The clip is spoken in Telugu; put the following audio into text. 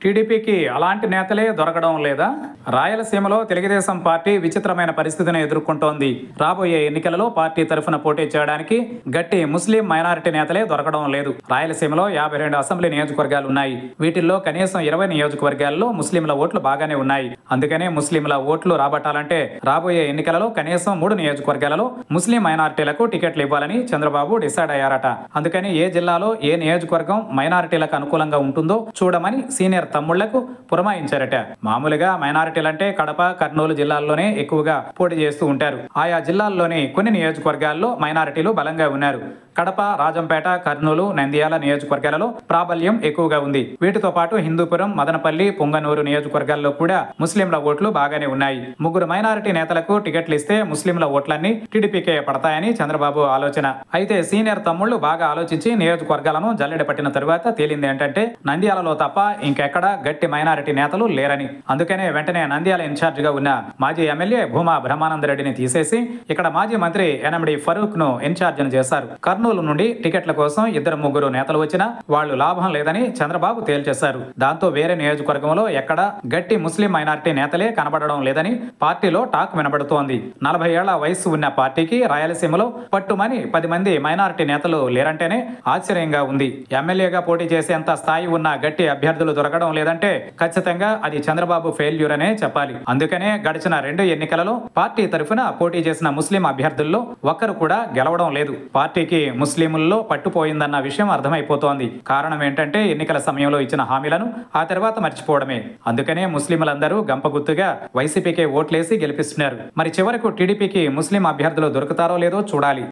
టీడీపీకి అలాంటి నేతలే దొరకడం లేదా రాయలసీమలో తెలుగుదేశం పార్టీ విచిత్రమైన పరిస్థితిని ఎదుర్కొంటోంది రాబోయే ఎన్నికలలో పార్టీ తరఫున పోటీ చేయడానికి గట్టి ముస్లిం మైనారిటీ నేతలే దొరకడం లేదు రాయలసీమలో యాభై రెండు అసెంబ్లీ నియోజకవర్గాలు ఉన్నాయి వీటిల్లో కనీసం ఇరవై నియోజకవర్గాల్లో ముస్లింల ఓట్లు బాగానే ఉన్నాయి అందుకనే ముస్లింల ఓట్లు రాబట్టాలంటే రాబోయే ఎన్నికలలో కనీసం మూడు నియోజకవర్గాలలో ముస్లిం మైనారిటీలకు టికెట్లు ఇవ్వాలని చంద్రబాబు డిసైడ్ అయ్యారట అందుకని ఏ జిల్లాలో ఏ నియోజకవర్గం మైనారిటీలకు అనుకూలంగా ఉంటుందో చూడమని సీనియర్ తమ్ముళ్లకు పురమాయించారట మామూలుగా మైనారిటీలంటే కడప కర్నూలు జిల్లాల్లోనే ఎక్కువగా పోటీ చేస్తూ ఉంటారు ఆయా జిల్లాల్లోని కొన్ని నియోజకవర్గాల్లో మైనారిటీలు బలంగా ఉన్నారు కడప రాజంపేట కర్నూలు నంద్యాల నియోజకవర్గాలలో ప్రాబల్యం ఎక్కువగా ఉంది వీటితో పాటు హిందూపురం మదనపల్లి పొంగనూరు నియోజకవర్గాల్లో కూడా ముస్లింల ఓట్లు బాగానే ఉన్నాయి ముగ్గురు మైనారిటీ నేతలకు టికెట్లు ఇస్తే ముస్లింల ఓట్లన్నీ టీడీపీకే పడతాయని చంద్రబాబు ఆలోచన అయితే సీనియర్ తమ్ముళ్లు బాగా ఆలోచించి నియోజకవర్గాలను జల్లెడ పట్టిన తరువాత తేలింది ఏంటంటే నంద్యాలలో తప్ప ఇంకెక్కడా గట్టి మైనారిటీ నేతలు లేరని అందుకనే వెంటనే నంద్యాల ఇన్ఛార్జిగా ఉన్న మాజీ ఎమ్మెల్యే భూమా బ్రహ్మానందరెడ్డిని తీసేసి ఇక్కడ మాజీ మంత్రి ఎనమిడి ఫరూక్ ను ఇన్ఛార్జిని చేశారు కర్నూలు నుండి టికెట్ల కోసం ఇద్దరు ముగ్గురు నేతలు వచ్చినా వాళ్లు లాభం లేదని చంద్రబాబు తేల్చేశారు దాంతో వేరే నియోజకవర్గంలో ఎక్కడా గట్టి ముస్లిం మైనారిటీ నేతలే కనబడడం లేదని పార్టీలో టాక్ వినబడుతోంది నలభై ఏళ్ల వయసు ఉన్న పార్టీకి రాయలసీమలో పట్టుమని పది మంది మైనారిటీ నేతలు లేరంటేనే ఆశ్చర్యంగా ఉంది ఎమ్మెల్యేగా పోటీ చేసేంత స్థాయి ఉన్న గట్టి అభ్యర్థులు దొరకడం లేదంటే ఖచ్చితంగా అది చంద్రబాబు ఫెయిల్యూర్ అనే చెప్పాలి అందుకనే గడిచిన రెండు ఎన్నికలలో పార్టీ తరఫున పోటీ చేసిన ముస్లిం అభ్యర్థుల్లో ఒక్కరు కూడా గెలవడం లేదు పార్టీకి ముస్లింల్లో పట్టుపోయిందన్న విషయం అర్థమైపోతోంది కారణం ఏంటంటే ఎన్నికల సమయంలో ఇచ్చిన హామీలను ఆ తర్వాత మర్చిపోవడమే అందుకనే ముస్లింలందరూ గంపగుత్తుగా వైసీపీకే ఓట్లేసి గెలిపిస్తున్నారు మరి చివరకు టీడీపీకి ముస్లిం అభ్యర్థులు దొరుకుతారో లేదో చూడాలి